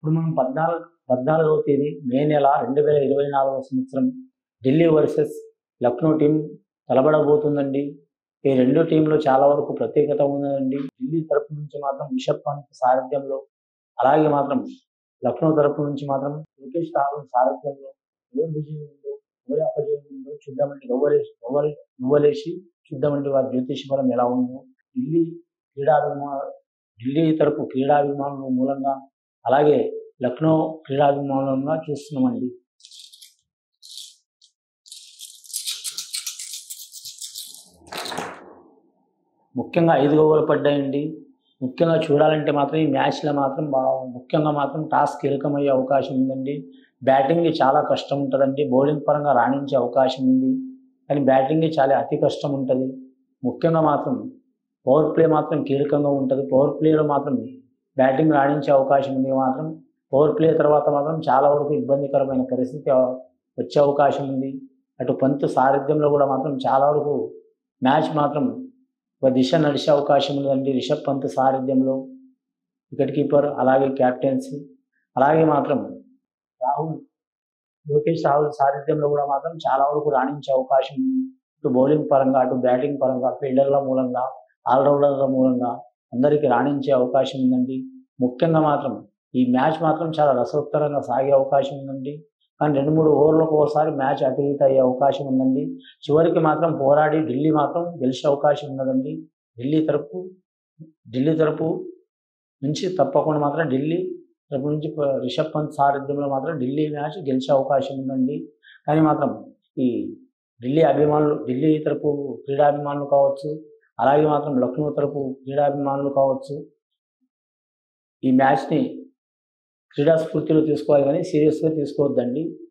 ఇప్పుడు మనం పద్నాలుగు పద్నాలుగవ తేదీ మే నెల రెండు వేల ఇరవై నాలుగవ సంవత్సరం ఢిల్లీ వర్సెస్ లక్నో టీం తలబడబోతుందండి ఈ రెండు టీంలో చాలా వరకు ప్రత్యేకత ఉందండి ఢిల్లీ తరపు నుంచి మాత్రం రిషబ్ పంత్ సారథ్యంలో అలాగే మాత్రం లక్నో తరపు నుంచి మాత్రం లోకేష్ రాహుల్ సారథ్యంలో ఎవరు విజయం ఉందో ఎవరి అపజయం ఉందో చూద్దామండి ఎవరేసి ఎవరి నువ్వలేసి చూద్దామండి వారి జ్యోతిష బలం ఎలా ఉందో ఢిల్లీ క్రీడాభిమా ఢిల్లీ తరపు క్రీడాభిమానుల మూలంగా అలాగే లక్నో క్రీడాభిమానులంగా చూస్తున్నామండి ముఖ్యంగా ఐదు ఓవర్లు పడ్డాయండి ముఖ్యంగా చూడాలంటే మాత్రం ఈ మ్యాచ్లో మాత్రం బాగా ముఖ్యంగా మాత్రం టాస్ కీలకమయ్యే అవకాశం ఉందండి బ్యాటింగ్ చాలా కష్టం ఉంటుందండి బౌలింగ్ పరంగా రాణించే అవకాశం ఉంది కానీ బ్యాటింగ్ చాలా అతి కష్టం ఉంటుంది ముఖ్యంగా మాత్రం పవర్ ప్లే మాత్రం కీలకంగా ఉంటుంది పవర్ ప్లేలో మాత్రం బ్యాటింగ్ రాణించే అవకాశం ఉంది మాత్రం పవర్ ప్లే తర్వాత మాత్రం చాలా వరకు ఇబ్బందికరమైన పరిస్థితి వచ్చే అవకాశం ఉంది అటు పంత్ సారథ్యంలో కూడా మాత్రం చాలా వరకు మ్యాచ్ మాత్రం ఒక దిశ నడిచే అవకాశం ఉందండి రిషబ్ పంత్ సారథ్యంలో వికెట్ కీపర్ అలాగే క్యాప్టెన్సీ అలాగే మాత్రం రాహుల్ లోకేష్ రాహుల్ సారథ్యంలో కూడా మాత్రం చాలా వరకు రాణించే అవకాశం ఉంది ఇటు బౌలింగ్ పరంగా అటు బ్యాటింగ్ పరంగా ఫీల్డర్ల మూలంగా ఆల్రౌండర్ల మూలంగా అందరికీ రాణించే అవకాశం ఉందండి ముఖ్యంగా మాత్రం ఈ మ్యాచ్ మాత్రం చాలా రసోత్తరంగా సాగే అవకాశం ఉందండి కానీ రెండు మూడు ఓవర్లకు ఒకసారి మ్యాచ్ అటు ఇటు అయ్యే అవకాశం ఉందండి చివరికి మాత్రం పోరాడి ఢిల్లీ మాత్రం గెలిచే అవకాశం ఉన్నదండి ఢిల్లీ తరపు ఢిల్లీ తరపు నుంచి తప్పకుండా మాత్రం ఢిల్లీ తరపు నుంచి ప- రిషబ్ పంత్ సారథ్యంలో మాత్రం ఢిల్లీ మ్యాచ్ గెలిచే అవకాశం ఉందండి కానీ మాత్రం ఈ ఢిల్లీ అభిమానులు ఢిల్లీ తరపు క్రీడాభిమానులు కావచ్చు అలాగే మాత్రం లక్నో తరపు క్రీడాభిమానులు కావచ్చు ఈ మ్యాచ్ని క్రీడా స్ఫూర్తిలో తీసుకోవాలి కానీ సీరియస్గా తీసుకోవద్దండి